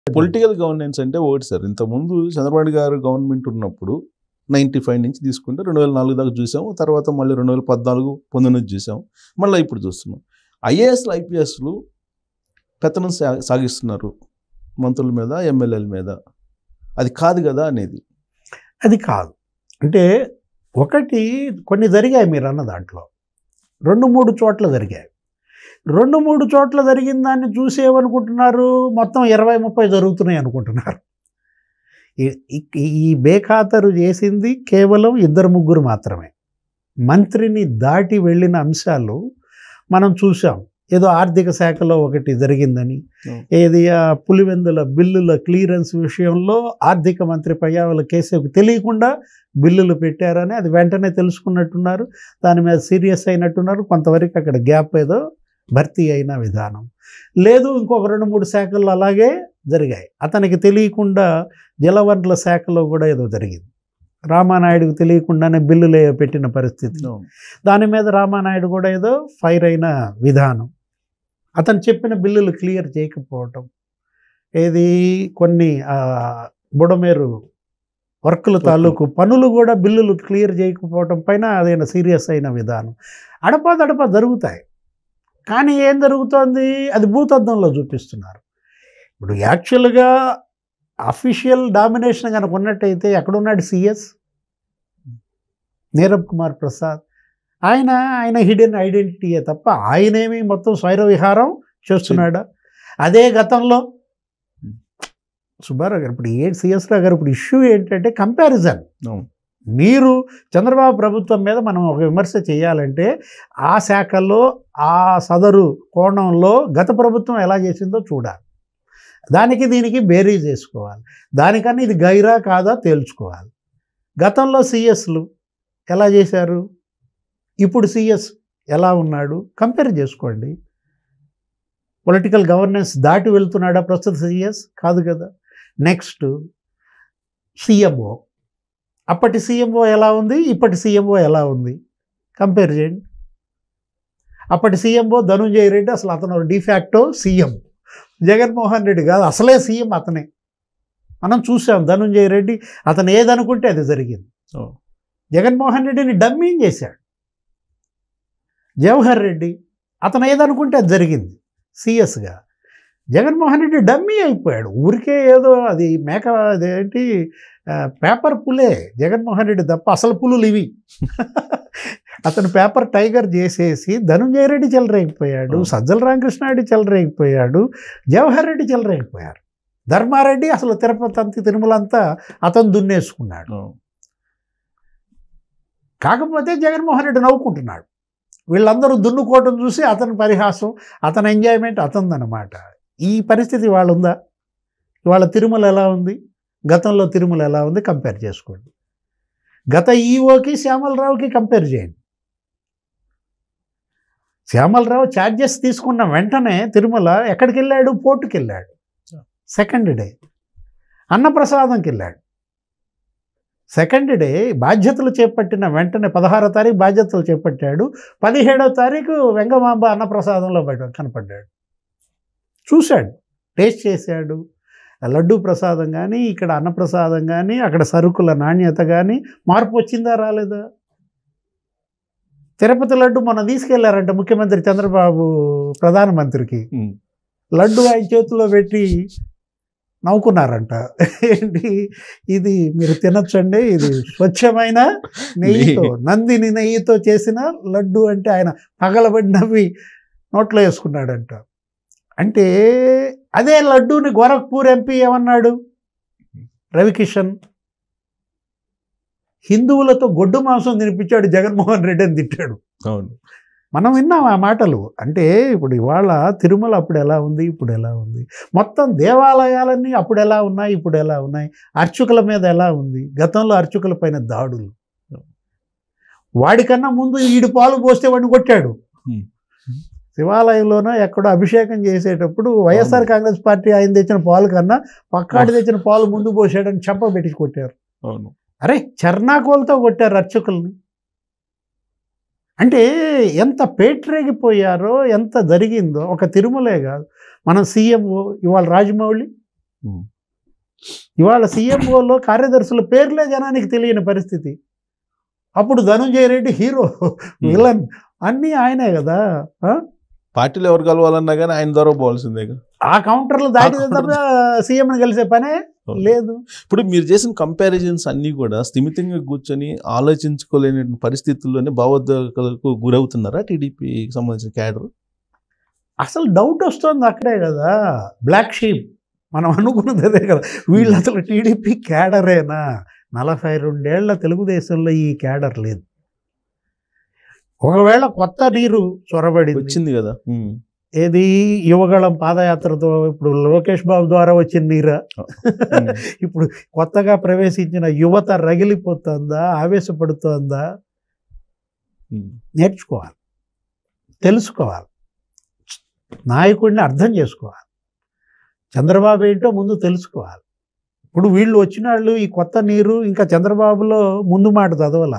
Political governance అంటే ఒకటి sir ఇంతకుముందు చంద్రబాబు గారు గవర్నమెంట్ ఉన్నప్పుడు నైంటీ ఫైవ్ నుంచి తీసుకుంటే రెండు వేల నాలుగు దాకా చూసాం తర్వాత మళ్ళీ రెండు వేల పద్నాలుగు పంతొమ్మిది చూసాం మళ్ళీ ఇప్పుడు చూస్తున్నాం ఐఏఎస్లు ఐపీఎస్లు పెత్తనం సా- సాగిస్తున్నారు మంత్రుల మీద ఎమ్మెల్యేల మీద అది కాదు కదా అనేది అది కాదు అంటే ఒకటి కొన్ని జరిగాయి మీరు అన్న దాంట్లో రెండు మూడు చోట్ల జరిగాయి రెండు మూడు చోట్ల జరిగిన దాన్ని చూసి ఏమనుకుంటున్నారు మొత్తం ఇరవై ముప్పై జరుగుతున్నాయి అనుకుంటున్నారు ఈ- ఈ- ఈ బేఖాతరు చేసింది కేవలం ఇద్దరు ముగ్గురు మాత్రమే మంత్రిని దాటి వెళ్ళిన అంశాలు మనం చూసాం ఏదో ఆర్థిక శాఖలో ఒకటి జరిగిందని అవును. ఏది ఆ పులివెందుల బిల్లుల క్లియరెన్స్ విషయంలో ఆర్థిక మంత్రి పయ్యావుల కేసుకు తెలియకుండా బిల్లులు పెట్టారని అది వెంటనే తెలుసుకున్నట్టున్నారు దాని మీద సీరియస్ అయినట్టున్నారు కొంతవరకు అక్కడ గ్యాప్ ఏదో భర్తీ అయిన విధానం లేదు ఇంకొక రెండు మూడు శాఖల్లో అలాగే జరిగాయి అతనికి తెలియకుండా జలవనరుల శాఖలో కూడా ఏదో జరిగింది రామానాయుడుకు తెలియకుండానే బిల్లులు ఏవో పెట్టిన పరిస్థితి దాని మీద రామానాయుడు కూడా ఏదో ఫైర్ అయిన విధానం అతను చెప్పిన బిల్లులు క్లియర్ చేయకపోవటం ఏది కొన్ని ఆ, బుడమేరు వర్కుల తాలూకు పనులు కూడా బిల్లులు క్లియర్ చేయకపోవటం పైన అదైనా సీరియస్ అయిన విధానం అడపాదడపా జరుగుతాయి కానీ ఏం జరుగుతోంది అది భూతద్దంలో చూపిస్తున్నారు ఇప్పుడు యాక్చువల్గా అఫీషియల్ డామినేషన్ కనుక ఉన్నట్టయితే ఎక్కడున్నాడు సిఎస్ నీరబ్ కుమార్ ప్రసాద్ ఆయన ఆయన హిడెన్ ఐడెంటిటీయే తప్ప ఆయనేమి మొత్తం స్వైర విహారం చేస్తున్నాడా అదే గతంలో సుబ్బారావు గారు ఇప్పుడు ఏ సిఎస్ రావు గారు ఇప్పుడు ఇష్యూ ఏంటంటే కంపారిజన్ అవును. మీరు చంద్రబాబు ప్రభుత్వం మీద మనం ఒక విమర్శ చేయాలంటే ఆ శాఖలో ఆ సదరు కోణంలో గత ప్రభుత్వం ఎలా చేసిందో చూడాలి దానికి దీనికి బేరీ చేసుకోవాలి దానికన్నా ఇది గైరా కాదా తేల్చుకోవాలి గతంలో సిఎస్లు ఎలా చేశారు ఇప్పుడు సిఎస్ ఎలా ఉన్నాడు కంపేర్ చేసుకోండి పొలిటికల్ గవర్నెన్స్ దాటి వెళ్తున్నాడా ప్రస్తుత సిఎస్ కాదు కదా నెక్స్ట్ సీఎంఓ అప్పటి సీఎంఓ ఎలా ఉంది ఇప్పటి సీఎంఓ ఎలా ఉంది కంపేర్ చేయండి అప్పటి సీఎంఓ ధనుంజయ రెడ్డి అసలు అతను డిఫాక్టో సీఎం జగన్మోహన్ రెడ్డి కాదు అసలే సీఎం అతనే మనం చూసాం ధనుంజయ రెడ్డి అతను ఏదనుకుంటే అది జరిగింది ఓ. జగన్మోహన్ రెడ్డిని డమ్మింగ్ చేశాడు జవహర్ రెడ్డి అతను ఏదనుకుంటే అది జరిగింది సిఎస్గా జగన్మోహన్ రెడ్డి డమ్మీ అయిపోయాడు ఊరికే ఏదో అది మేక అదేంటి ఆ, పేపర్ పులే జగన్మోహన్ రెడ్డి తప్ప అసలు పులులు ఇవి అతను పేపర్ టైగర్ చేసేసి ధనుంజయ రెడ్డి చెలరేగిపోయాడు అవును. సజ్జల రామకృష్ణారెడ్డి చెలరేగిపోయాడు జవహర్ రెడ్డి చెలరేగిపోయారు ధర్మారెడ్డి అసలు తిరుపతి అంత తిరుమల అంతా అతను దున్నేసుకున్నాడు అవును. కాకపోతే జగన్మోహన్ రెడ్డి నవ్వుకుంటున్నాడు వీళ్ళందరూ దున్నుకోవటం చూసి అతని పరిహాసం అతని ఎంజాయ్మెంట్ అతనిదన్నమాట ఈ పరిస్థితి ఇవాళ ఉందా ఇవాళ తిరుమల ఎలా ఉంది గతంలో తిరుమల ఎలా ఉంది కంపేర్ చేసుకోండి గత ఈఓకి శ్యామలరావుకి కంపేర్ చేయండి శ్యామలరావు ఛార్జెస్ తీసుకున్న వెంటనే తిరుమల ఎక్కడికి వెళ్ళాడు పోర్టుకి వెళ్ళాడు సెకండ్ డే అన్నప్రసాదంకి వెళ్ళాడు సెకండ్ డే బాధ్యతలు చేపట్టిన వెంటనే పదహారో తారీఖు బాధ్యతలు చేపట్టాడు పదిహేడో తారీఖు వెంగమాంబ అన్నప్రసాదంలో బయట కనపడ్డాడు చూశాడు టేస్ట్ చేశాడు లడ్డూ ప్రసాదం కానీ ఇక్కడ అన్నప్రసాదం కానీ అక్కడ సరుకుల నాణ్యత కానీ మార్పు వచ్చిందా రాలేదా తిరుపతి లడ్డు మొన్న తీసుకెళ్లారంట ముఖ్యమంత్రి చంద్రబాబు ప్రధానమంత్రికి ఉమ్. లడ్డు ఆయన చేతిలో పెట్టి నవ్వుకున్నారంట ఏంటి ఇది మీరు తినొచ్చండి ఇది స్వచ్ఛమైన నెయ్యితో నందిని నెయ్యితో చేసిన లడ్డు అంటే ఆయన పగలబడి నవ్వి నోట్లో వేసుకున్నాడంట అంటే అదే లడ్డూని గోరఖ్పూర్ ఎంపీ ఏమన్నాడు రవికిషన్ హిందువులతో గొడ్డు మాంసం తినిపించాడు జగన్మోహన్ రెడ్డి అని తిట్టాడు అవును మనం విన్నాం ఆ మాటలు అంటే ఇప్పుడు ఇవాళ తిరుమల అప్పుడు ఎలా ఉంది ఇప్పుడు ఎలా ఉంది మొత్తం దేవాలయాలన్నీ అప్పుడు ఎలా ఉన్నాయి ఇప్పుడు ఎలా ఉన్నాయి అర్చకుల మీద ఎలా ఉంది గతంలో అర్చకుల పైన దాడులు వాడికన్నా ముందు ఈడు పాలు పోస్తే వాడిని కొట్టాడు Hmm. శివాలయంలోనో ఎక్కడో అభిషేకం చేసేటప్పుడు వైఎస్ఆర్ కాంగ్రెస్ పార్టీ ఆయన తెచ్చిన పాలు కన్నా పక్కాడి తెచ్చిన పాలు ముందు పోసాడని చెంప పెట్టి కొట్టారు అవును అరే చర్నాకోలతో కొట్టారు అర్చకుల్ని అంటే ఎంత పేట్రేగిపోయారో ఎంత జరిగిందో ఒక తిరుమలే కాదు మన సీఎంఓ ఇవాళ రాజమౌళి ఉమ్. ఇవాళ సీఎంఓలో కార్యదర్శుల పేర్లే జనానికి తెలియని పరిస్థితి అప్పుడు ధనుంజయ రెడ్డి హీరో విలన్ అన్నీ ఆయనే కదా ఆ? పార్టీలు ఎవరు కలవాలన్నా కానీ ఆయన ద్వారా పోవాల్సిందే ఆ కౌంటర్లు దాటితే ఆ తప్ప సీఎంని కలిసే పనే లేదు ఇప్పుడు మీరు చేసిన కంపారిజన్స్ అన్నీ కూడా స్థిమితంగా కూర్చొని ఆలోచించుకోలేని పరిస్థితుల్లోనే భావోద్వేగాలకు గురవుతున్నారా టీడీపీకి సంబంధించిన క్యాడర్ అసలు డౌట్ వస్తుంది అక్కడే కదా బ్లాక్ షీప్ మనం అనుకున్నది అదే కదా వీళ్ళు అసలు టీడీపీ క్యాడరేనా నలభై రెండేళ్ల తెలుగుదేశంలో ఈ క్యాడర్ లేదు ఒకవేళ కొత్త నీరు చొరబడింది వచ్చింది కదా ఉమ్. ఏది యువగళం పాదయాత్రతో ఇప్పుడు లోకేష్ బాబు ద్వారా వచ్చిన నీరా ఉమ్. ఇప్పుడు కొత్తగా ప్రవేశించిన యువత రగిలిపోతుందా ఆవేశపడుతోందా ఉమ్. నేర్చుకోవాలి తెలుసుకోవాలి నాయకుడిని అర్థం చేసుకోవాలి చంద్రబాబు ఏంటో ముందు తెలుసుకోవాలి ఇప్పుడు వీళ్ళు వచ్చిన వాళ్ళు ఈ కొత్త నీరు ఇంకా చంద్రబాబులో ముందు మాట చదవాల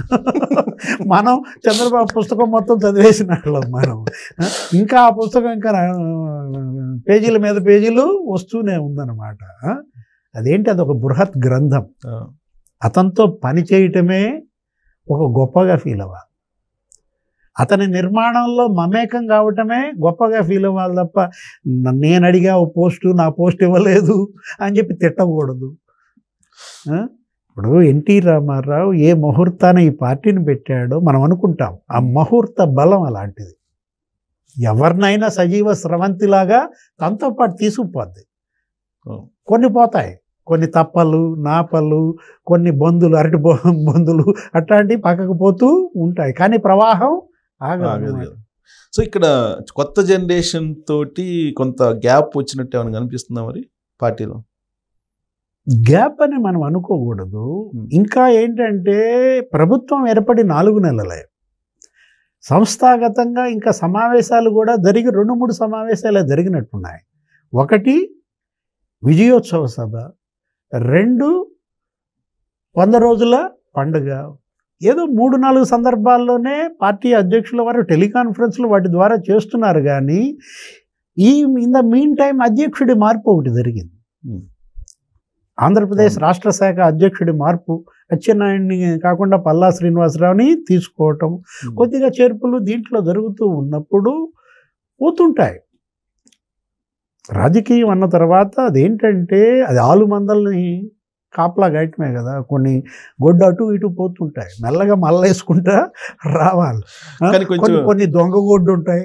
మనం చంద్రబాబు పుస్తకం మొత్తం చదివేసిన వాళ్ళం మనం ఇంకా ఆ పుస్తకం ఇంకా ఆ, పేజీల మీద పేజీలు వస్తూనే ఉందన్నమాట ఆ? అదేంటి అదొక బృహత్ గ్రంథం ఆ. అతనితో పని చేయటమే ఒక గొప్పగా ఫీల్ అవ్వాలి అతని నిర్మాణంలో మమేకం కావటమే గొప్పగా ఫీల్ అవ్వాలి తప్ప న- నేను అడిగా ఓ పోస్టు నా పోస్ట్ ఇవ్వలేదు అని చెప్పి తిట్టకూడదు ఆ? ఇప్పుడు ఎన్టీ రామారావు ఏ ముహూర్తాన ఈ పార్టీని పెట్టాడో మనం అనుకుంటాం ఆ ముహూర్త బలం అలాంటిది ఎవరినైనా సజీవ స్రవంతిలాగా తనతో పాటు తీసుకుపోద్ది అవును. కొన్ని పోతాయి కొన్ని తప్పలు నాపలు కొన్ని బొందులు అరటి బొ బొందులు అట్లాంటివి పక్కకు పోతూ ఉంటాయి కానీ ప్రవాహం ఆగదు ఆగదు కదా. సో ఇక్కడ కొత్త జనరేషన్ తోటి కొంత గ్యాప్ వచ్చినట్టు ఏమైనా కనిపిస్తుందా మరి పార్టీలో గ్యాప్ అని మనం అనుకోకూడదు Hmm. ఇంకా ఏంటంటే ప్రభుత్వం ఏర్పడి నాలుగు నెలలే సంస్థాగతంగా ఇంకా సమావేశాలు కూడా జరిగి రెండు మూడు సమావేశాలే జరిగినట్టున్నాయి ఒకటి విజయోత్సవ సభ రెండు వంద రోజుల పండుగ ఏదో మూడు నాలుగు సందర్భాల్లోనే పార్టీ అధ్యక్షుల వారు టెలికాన్ఫరెన్స్లు వాటి ద్వారా చేస్తున్నారు కానీ ఈ ఇన్ ద మీన్ టైం అధ్యక్షుడి మార్పు ఒకటి జరిగింది Hmm. ఆంధ్రప్రదేశ్ రాష్ట్ర శాఖ అధ్యక్షుడి మార్పు అచ్చెన్నాయుడిని కాకుండా పల్లా శ్రీనివాసరావుని తీసుకోవటం కొద్దిగా చేర్పులు దీంట్లో జరుగుతూ ఉన్నప్పుడు పోతుంటాయి రాజకీయం అన్న తర్వాత అదేంటంటే అది ఆలు మందల్ని కాపలా గాయటమే కదా కొన్ని గొడ్డు అటు ఇటు పోతుంటాయి మెల్లగా మళ్ళేసుకుంటా రావాలి ఆ, కానీ కొంచెం- కొన్ని కొన్ని దొంగ గొడ్డు ఉంటాయి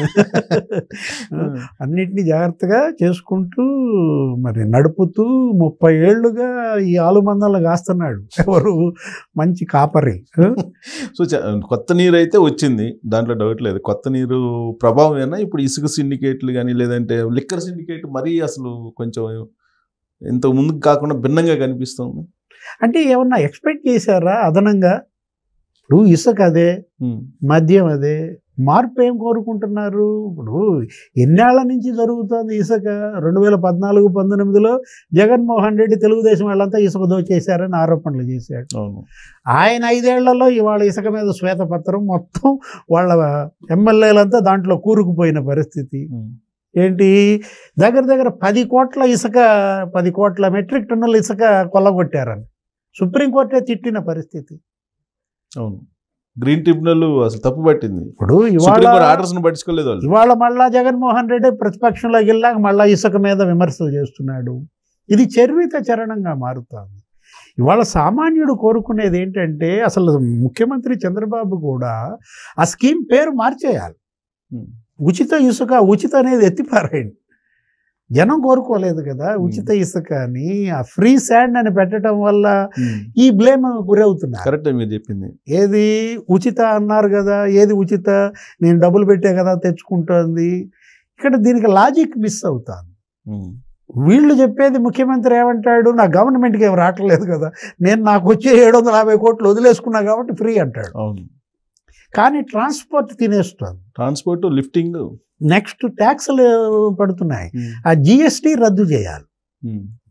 అన్నిటినీ జాగ్రత్తగా చేసుకుంటూ మరి నడుపుతూ ముప్పై ఏళ్ళుగా ఈ ఆలుమందలను కాస్తున్నాడు ఎవరు మంచి కాపరి సో చ- కొత్త నీరు అయితే వచ్చింది దాంట్లో డౌట్ లేదు కొత్త నీరు ప్రభావం ఏనా ఇప్పుడు ఇసుక సిండికేట్లు కానీ లేదంటే లిక్కర్ సిండికేట్ మరీ అసలు కొంచెం ఇంత ముందుకు కాకుండా భిన్నంగా కనిపిస్తుంది అంటే ఏమన్నా ఎక్స్పెక్ట్ చేశారా అదనంగా ఇప్పుడు ఇసుక అదే ఉమ్. మద్యం అదే మార్పు ఏం కోరుకుంటున్నారు ఇప్పుడు ఎన్నేళ్ల నుంచి జరుగుతోంది ఇసుక రెండు వేల పద్నాలుగు పంతొమ్మిదిలో జగన్మోహన్ రెడ్డి తెలుగుదేశం వాళ్ళంతా ఇసుక దోచేశారని ఆరోపణలు చేశాడు అవును ఆయన ఐదేళ్లలో ఇవాళ ఇసుక మీద శ్వేతపత్రం మొత్తం వాళ్ళ ఎమ్మెల్యేలంతా దాంట్లో కూరుకుపోయిన పరిస్థితి ఉమ్. ఏంటి దగ్గర దగ్గర పది కోట్ల ఇసుక పది కోట్ల మెట్రిక్ టన్నుల ఇసుక కొల్లగొట్టారని సుప్రీంకోర్టే తిట్టిన పరిస్థితి అవును గ్రీన్ ట్రిబ్యునల్ అసలు తప్పు పట్టింది ఇప్పుడు సుప్రీంకోర్టు ఇవాళ ఆర్డర్స్ ను పట్టించుకోలేదు వాళ్ళు ఇవాళ మళ్ళా జగన్మోహన్ రెడ్డి ప్రతిపక్షంలోకి వెళ్ళాక మళ్ళా ఇసుక మీద విమర్శలు చేస్తున్నాడు ఇది చర్విత చరణంగా మారుతోంది ఇవాళ సామాన్యుడు కోరుకునేది ఏంటంటే అసలు ముఖ్యమంత్రి చంద్రబాబు కూడా ఆ స్కీమ్ పేరు మార్చేయాలి ఉమ్. ఉచిత ఇసుక ఉచిత అనేది ఎత్తిపారాయండి జనం కోరుకోలేదు కదా ఉచిత ఇసుక అని ఆ ఫ్రీ శాండ్ అని పెట్టడం వల్ల ఉమ్. ఈ బ్లేమ్ గురవుతున్నారు కరెక్టే మీరు చెప్పింది ఏది ఉచిత అన్నారు కదా ఏది ఉచిత నేను డబ్బులు పెట్టే కదా తెచ్చుకుంటోంది ఇక్కడ దీనికి లాజిక్ మిస్ అవుతాను ఉమ్. వీళ్ళు చెప్పేది ముఖ్యమంత్రి ఏమంటాడు నా గవర్నమెంట్కి ఏం రావట్లేదు కదా నేను నాకు వచ్చే ఏడు వందల యాభై కోట్లు వదిలేసుకున్నా కాబట్టి ఫ్రీ అంటాడు అవును కానీ ట్రాన్స్పోర్ట్ తినేస్తుంది ట్రాన్స్పోర్ట్ లిఫ్టింగ్ నెక్స్ట్ ట్యాక్స్లు పడుతున్నాయి ఆ జిఎస్టీ రద్దు చేయాలి